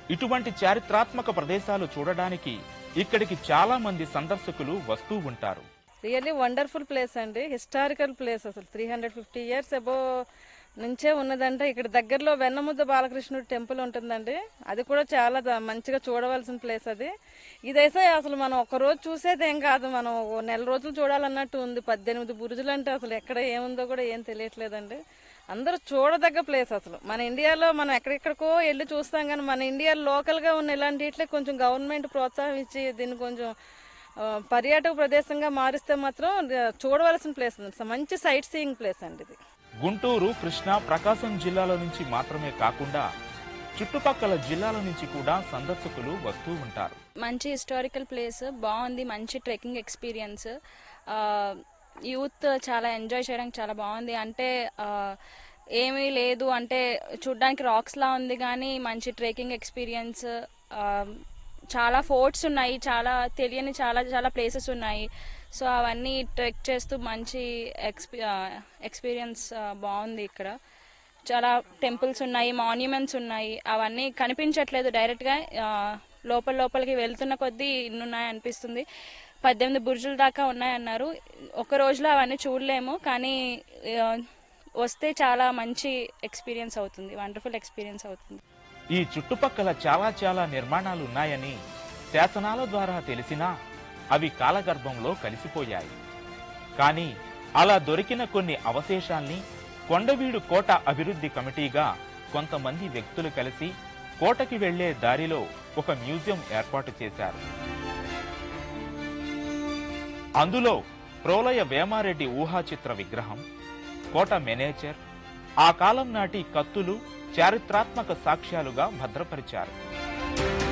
ఇటువంటి చారిత్రాత్మక ప్రదేశాలు చూడడానికి ఇక్కడికి చాలా మంది సందర్శకులు వస్తూ ఉంటారు రియల్లీ వండర్ఫుల్ ప్లేస్ అండి హిస్టారికల్ ప్లేస్ అసలు త్రీ హండ్రెడ్ ఫిఫ్టీ ఇయర్స్ అబో నుంచే ఉన్నదంటే ఇక్కడ దగ్గరలో వెన్నముద్ద బాలకృష్ణుడు టెంపుల్ ఉంటుందండి అది కూడా చాలా ద- మంచిగా చూడవలసిన ప్లేస్ అది ఇదైతే అసలు మనం ఒక రోజు చూసేది ఏం కాదు మనం ఓ నెల రోజులు చూడాలన్నట్టు ఉంది పద్దెనిమిది బురుజులు అంటే అసలు ఎక్కడ ఏముందో కూడా ఏం తెలియట్లేదండి అందరూ చూడదగ్గ ప్లేస్ అసలు మన ఇండియాలో మనం ఎక్కడెక్కడికో వెళ్ళి చూస్తాం కానీ మన ఇండియా లోకల్గా ఉన్న ఇలాంటి ఇట్లే కొంచెం గవర్నమెంట్ ప్రోత్సహించి దీన్ని కొంచెం ఆ, పర్యాటక ప్రదేశంగా మారిస్తే మాత్రం ఆ, చూడవలసిన ప్లేస్ ఉంది మంచి సైట్ సీయింగ్ ప్లేస్ అండి ఇది గుంటూరు కృష్ణా ప్రకాశం జిల్లాల నుంచి మాత్రమే కాకుండా చుట్టుపక్కల జిల్లాల నుంచి కూడా సందర్శకులు వస్తూ ఉంటారు మంచి హిస్టారికల్ ప్లేస్ బాగుంది మంచి ట్రెక్కింగ్ ఎక్స్పీరియన్స్ యూత్ చాలా ఎంజాయ్ చేయడానికి చాలా బాగుంది అంటే ఆ, ఏమీ లేదు అంటే చూడ్డానికి రాక్స్ లా ఉంది కానీ మంచి ట్రెక్కింగ్ ఎక్స్పీరియన్స్ చాలా ఫోర్ట్స్ ఉన్నాయి చాలా తెలియని చాలా చాలా ప్లేసెస్ ఉన్నాయి సో అవన్నీ ట్రెక్ చేస్తూ మంచి ఎక్స్పీ ఎక్స్పీరియన్స్ బాగుంది ఇక్కడ చాలా టెంపుల్స్ ఉన్నాయి మాన్యుమెంట్స్ ఉన్నాయి అవన్నీ కనిపించట్లేదు డైరెక్ట్గా ఆ, లోపల లోపలికి వెళ్తున్న కొద్దీ ఇన్ని ఉన్నాయి అనిపిస్తుంది పద్దెనిమిది బుర్జుల దాకా ఉన్నాయన్నారు ఒక రోజులో అవన్నీ చూడలేము కానీ ఆ, వస్తే చాలా మంచి ఎక్స్పీరియన్స్ అవుతుంది వండర్ఫుల్ ఎక్స్పీరియన్స్ అవుతుంది ఈ చుట్టుపక్కల చాలా చాలా నిర్మాణాలు ఉన్నాయని శాసనాల ద్వారా తెలిసినా అవి కాలగర్భంలో కలిసిపోయాయి కానీ అలా దొరికిన కొన్ని అవశేషాల్ని కొండవీడు కోట అభివృద్ధి కమిటీగా కొంతమంది వ్యక్తులు కలిసి కోటకి వెళ్లే దారిలో ఒక మ్యూజియం ఏర్పాటు చేశారు అందులో ప్రోలయ వేమారెడ్డి ఊహాచిత్ర విగ్రహం కోట మేనేజర్ ఆ కాలం నాటి కత్తులు చారిత్రాత్మక సాక్ష్యాలుగా భద్రపరిచారు